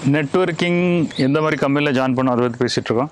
networking எந்த மாதிரி கம்பெனியில் ஜாயின் பண்ணோம் அதை பற்றி பேசிகிட்டு இருக்கோம்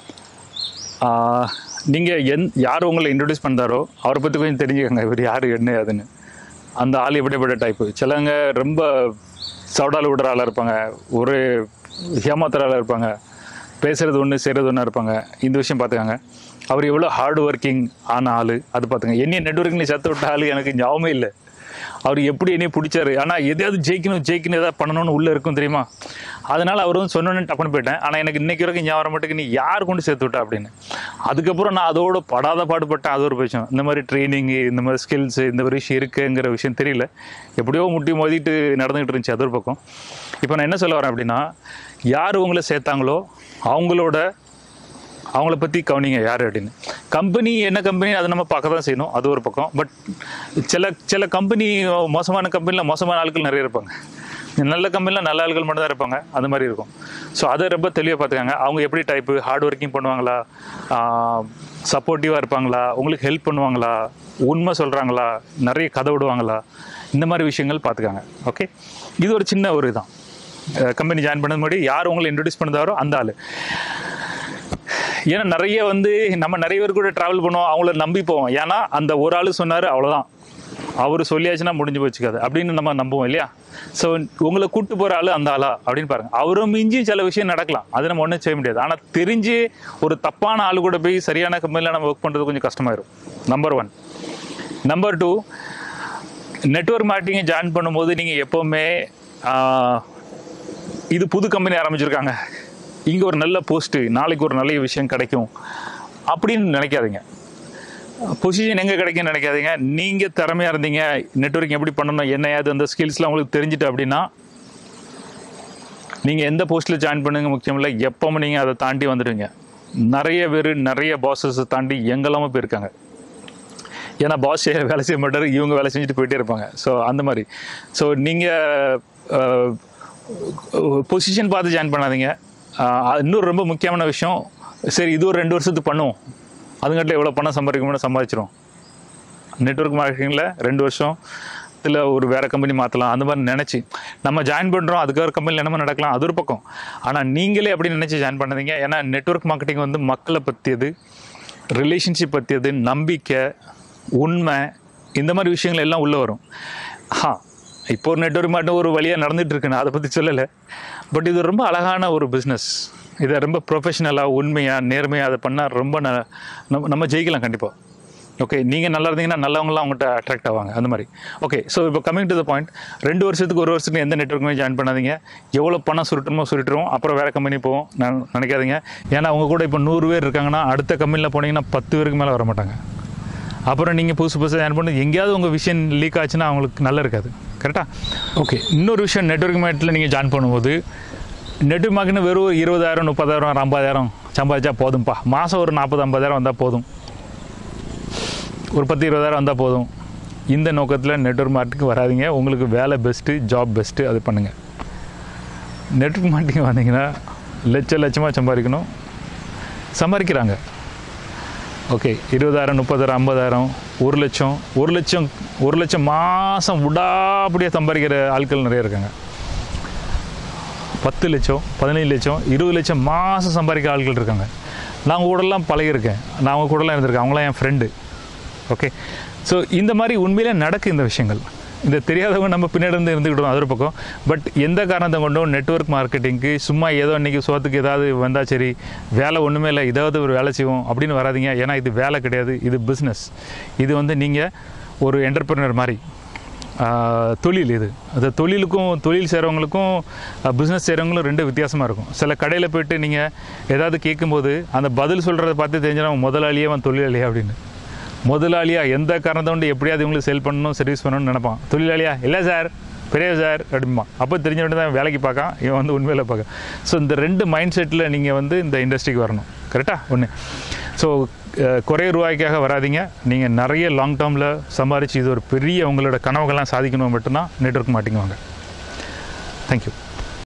நீங்கள் எந் யார் உங்களை இன்ட்ரடியூஸ் பண்ணுறாரோ அவரை பற்றி கொஞ்சம் தெரிஞ்சுக்கோங்க இவர் யார் என்ன அதுன்னு அந்த ஆள் எப்படிப்பட்ட டைப்பு சிலவங்க ரொம்ப சவுடால் விடுற ஆளாக இருப்பாங்க ஒரு ஏமாத்துற ஆளாக இருப்பாங்க பேசுகிறது ஒன்று செய்கிறது ஒன்றா இருப்பாங்க இந்த விஷயம் பார்த்துக்கோங்க அவர் எவ்வளோ ஹார்ட் ஒர்க்கிங் ஆன ஆள் அது பார்த்துங்க என்னைய நெட்ஒர்க்கில் சேர்த்து விட்ட ஆள் எனக்கு ஞாபகமே இல்லை அவர் எப்படி என்னைய பிடிச்சாரு ஆனால் எதையாவது ஜெயிக்கணும் ஜெயிக்கணும் எதாவது பண்ணணும்னு உள்ளே இருக்கும் தெரியுமா அதனால் அவர் வந்து சொன்னோன்னு டப்புன்னு போயிட்டேன் ஆனால் எனக்கு இன்னைக்கு வரைக்கும் ஞாபகம் வர மாட்டேங்குது நீ யார் கொண்டு சேர்த்து விட்டா அப்படின்னு அதுக்கப்புறம் நான் அதோட படாத பாடுபட்டேன் அது ஒரு விஷயம் இந்த மாதிரி ட்ரைனிங்கு இந்த மாதிரி ஸ்கில்ஸு இந்த மாதிரி விஷயம் இருக்குங்கிற விஷயம் தெரியல எப்படியோ முட்டி மோதிட்டு நடந்துகிட்டு இருந்துச்சு அது ஒரு பக்கம் இப்போ நான் என்ன சொல்ல வரேன் அப்படின்னா யார் உங்களை சேர்த்தாங்களோ அவங்களோட அவங்கள பற்றி கவனிங்க யார் அப்படின்னு கம்பெனி என்ன கம்பெனி அதை நம்ம பார்க்க தான் செய்யணும் அது ஒரு பக்கம் பட் சில சில கம்பெனி மோசமான கம்பெனியில் மோசமான ஆட்கள் நிறைய இருப்பாங்க நல்ல கம்பெனியில் நல்ல ஆட்கள் மட்டும் தான் இருப்பாங்க அந்த மாதிரி இருக்கும் ஸோ அதை ரொம்ப தெளிவாக பார்த்துக்காங்க அவங்க எப்படி டைப்பு ஹார்ட் ஒர்க்கிங் பண்ணுவாங்களா சப்போர்ட்டிவாக இருப்பாங்களா உங்களுக்கு ஹெல்ப் பண்ணுவாங்களா உண்மை சொல்கிறாங்களா நிறைய கதை விடுவாங்களா இந்த மாதிரி விஷயங்கள் பார்த்துக்காங்க ஓகே இது ஒரு சின்ன ஒரு இதான் கம்பெனி ஜாயின் பண்ணது முன்னாடி யார் உங்களை இன்ட்ரடியூஸ் பண்ணதாரோ அந்த ஆள் ஏன்னா நிறைய வந்து நம்ம நிறைய பேர் கூட ட்ராவல் பண்ணுவோம் அவங்கள நம்பி போவோம் ஏன்னா அந்த ஒரு ஆள் சொன்னார் அவ்வளோதான் அவர் சொல்லியாச்சுன்னா முடிஞ்சு போச்சுக்காது அப்படின்னு நம்ம நம்புவோம் இல்லையா ஸோ உங்களை கூட்டு போகிற ஆள் அந்த ஆளா அப்படின்னு பாருங்க அவரும் மிஞ்சி சில விஷயம் நடக்கலாம் அது நம்ம ஒன்றும் செய்ய முடியாது ஆனால் தெரிஞ்சு ஒரு தப்பான ஆள் கூட போய் சரியான கம்பெனியில் நம்ம ஒர்க் பண்ணுறது கொஞ்சம் கஷ்டமாயிரும் number one number two network மார்க்கெட்டிங்கை ஜாயின் பண்ணும்போது நீங்கள் எப்போவுமே ஆஹ், இது புது கம்பெனி ஆரம்பிச்சிருக்காங்க இங்கே ஒரு நல்ல போஸ்ட்டு நாளைக்கு ஒரு நல்ல விஷயம் கிடைக்கும் அப்படின்னு நினைக்காதீங்க பொசிஷன் எங்கே கிடைக்கும்னு நினைக்காதீங்க நீங்கள் திறமையாக இருந்தீங்க நெட்வொர்க்கிங் எப்படி பண்ணணும் என்ன ஏது அந்த ஸ்கில்ஸ்லாம் உங்களுக்கு தெரிஞ்சுட்டு அப்படின்னா நீங்கள் எந்த போஸ்ட்டில் ஜாயின் பண்ணுங்க முக்கியம் இல்லை எப்பவும் நீங்கள் அதை தாண்டி வந்துடுவீங்க நிறைய பேர் நிறைய பாஸஸ் தாண்டி எங்கெல்லாமோ போயிருக்காங்க ஏன்னா பாஸ் வேலை செய்ய மாட்டாரு இவங்க வேலை செஞ்சுட்டு போயிட்டே இருப்பாங்க ஸோ அந்த மாதிரி ஸோ நீங்கள் பொசிஷன் பார்த்து ஜாயின் பண்ணாதீங்க ஆஹ் அது இன்னொரு ரொம்ப முக்கியமான விஷயம் சரி இது ஒரு ரெண்டு வருஷத்துக்கு பண்ணுவோம் அதுங்கட்டில் எவ்வளோ பணம் சம்பாதிக்கணும்னு சம்பாதிச்சிரும் நெட்வொர்க் மார்க்கெட்டிங்கில் ரெண்டு வருஷம் இதில் ஒரு வேறு கம்பெனி மாற்றலாம் அந்த மாதிரி நினச்சி நம்ம ஜாயின் பண்ணுறோம் அதுக்கு ஒரு கம்பெனியில் என்னமோ நடக்கலாம் அது ஒரு பக்கம் ஆனால் நீங்களே அப்படி நினச்சி ஜாயின் பண்ணாதீங்க ஏன்னா நெட்வொர்க் மார்க்கெட்டிங் வந்து மக்களை பற்றியது ரிலேஷன்ஷிப் பற்றியது நம்பிக்கை உண்மை இந்த மாதிரி விஷயங்கள் எல்லாம் உள்ளே வரும் ஆ இப்போ ஒரு நெட்வொர்க் மாட்டம் ஒரு வழியாக நடந்துட்டு இருக்கு நான் அதை பற்றி சொல்லலை பட் இது ரொம்ப அழகான ஒரு பிஸ்னஸ் இதை ரொம்ப ப்ரொஃபஷனலாக உண்மையாக நேர்மையாக அதை பண்ணால் ரொம்ப ந நம்ம நம்ம ஜெயிக்கலாம் கண்டிப்பாக ஓகே நீங்கள் நல்லா இருந்தீங்கன்னா நல்லவங்களாம் அவங்ககிட்ட அட்ராக்ட் ஆவாங்க அந்த மாதிரி ஓகே ஸோ இப்போ கமிங் டு த பாயிண்ட் ரெண்டு வருஷத்துக்கு ஒரு வருஷத்துக்கு எந்த நெட்ஒர்க்குமே ஜாயின் பண்ணாதீங்க எவ்வளோ பணம் சுருட்டணுமோ சுருட்டுரும் அப்புறம் வேறு கம்பெனி போவோம் நான் நினைக்காதீங்க ஏன்னா அவங்க கூட இப்போ நூறு பேர் இருக்காங்கன்னா அடுத்த கம்பெனியில் போனீங்கன்னா பத்து பேருக்கு மேலே வர மாட்டாங்க அப்புறம் நீங்கள் புதுசு புதுசாக ஜாயின் பண்ணி எங்கேயாவது உங்கள் விஷயம் லீக் ஆச்சுன்னா அவங்களுக்கு நல்லா இருக்காது கரெக்டாக ஓகே இன்னொரு விஷயம் நெட்ஒர்க் மார்க்கெட்டில் நீங்கள் ஜாயின் பண்ணும்போது நெட்ஒர்க் மார்க்கெட்னு வெறும் ஒரு இருபதாயிரம் முப்பதாயிரம் ஒரு ஐம்பதாயிரம் சம்பாதிச்சா போதும்ப்பா மாதம் ஒரு நாற்பது ஐம்பதாயிரம் வந்தால் போதும் ஒரு பத்து இருபதாயிரம் வந்தால் போதும் இந்த நோக்கத்தில் நெட்ஒர்க் மார்க்கெட்டுக்கு வராதீங்க உங்களுக்கு வேலை பெஸ்ட்டு ஜாப் பெஸ்ட்டு அது பண்ணுங்கள் நெட்ஒர்க் மார்க்கெட்டிங் வந்தீங்கன்னா லட்ச லட்சமாக சம்பாதிக்கணும் சம்பாதிக்கிறாங்க ஓகே இருபதாயிரம் முப்பதாயிரம் ஐம்பதாயிரம் ஒரு லட்சம் ஒரு லட்சம் ஒரு லட்சம் மாதம் விடாப்படியாக சம்பாதிக்கிற ஆட்கள் நிறைய இருக்காங்க பத்து லட்சம் பதினஞ்சு லட்சம் இருபது லட்சம் மாதம் சம்பாதிக்கிற ஆட்கள் இருக்காங்க நான் அவங்க கூடலாம் பழகியிருக்கேன் நான் அவங்க கூடலாம் இருந்திருக்கேன் அவங்களாம் என் ஃப்ரெண்டு ஓகே ஸோ இந்த மாதிரி உண்மையிலே நடக்கு இந்த விஷயங்கள் இந்த தெரியாதவங்க நம்ம பின்னாடி இருந்து இருந்துக்கிட்டோம் அது ஒரு பக்கம் பட் எந்த காரணத்தை கொண்டும் நெட்வொர்க் மார்க்கெட்டிங்க்கு சும்மா ஏதோ இன்றைக்கி சோத்துக்கு ஏதாவது வந்தால் சரி வேலை ஒன்றுமே இல்லை ஏதாவது ஒரு வேலை செய்வோம் அப்படின்னு வராதீங்க ஏன்னா இது வேலை கிடையாது இது பிஸ்னஸ் இது வந்து நீங்கள் ஒரு என்டர்பிரினர் மாதிரி ஆஹ், தொழில் இது அந்த தொழிலுக்கும் தொழில் செய்கிறவங்களுக்கும் பிஸ்னஸ் செய்கிறவங்களும் ரெண்டு வித்தியாசமாக இருக்கும் சில கடையில் போயிட்டு நீங்கள் ஏதாவது கேட்கும்போது அந்த பதில் சொல்கிறத பார்த்து தெரிஞ்சிடும் முதலாளியே அவன் தொழிலாளியா அப்படின்னு முதலாளியா எந்த காரணத்தை கொண்டு எப்படியாவது இவங்களுக்கு செல் பண்ணணும் சர்வீஸ் பண்ணணும்னு நினைப்பான் தொழிலாளியா இல்லை சார் பெரிய சார் அப்படிம்பான் அப்போ தெரிஞ்ச உடனே தான் வேலைக்கு பார்க்கான் இவன் வந்து உண்மையில் பார்க்க ஸோ இந்த ரெண்டு மைண்ட் செட்டில் நீங்கள் வந்து இந்த இண்டஸ்ட்ரிக்கு வரணும் கரெக்டாக ஒன்று ஸோ குறை ரூபாய்க்காக வராதீங்க நீங்கள் நிறைய லாங் டேர்மில் சம்பாரித்து இது ஒரு பெரிய உங்களோட கனவுகள்லாம் சாதிக்கணும் மட்டும்தான் நெட்ஒர்க் மாட்டிங்குவாங்க தேங்க்யூ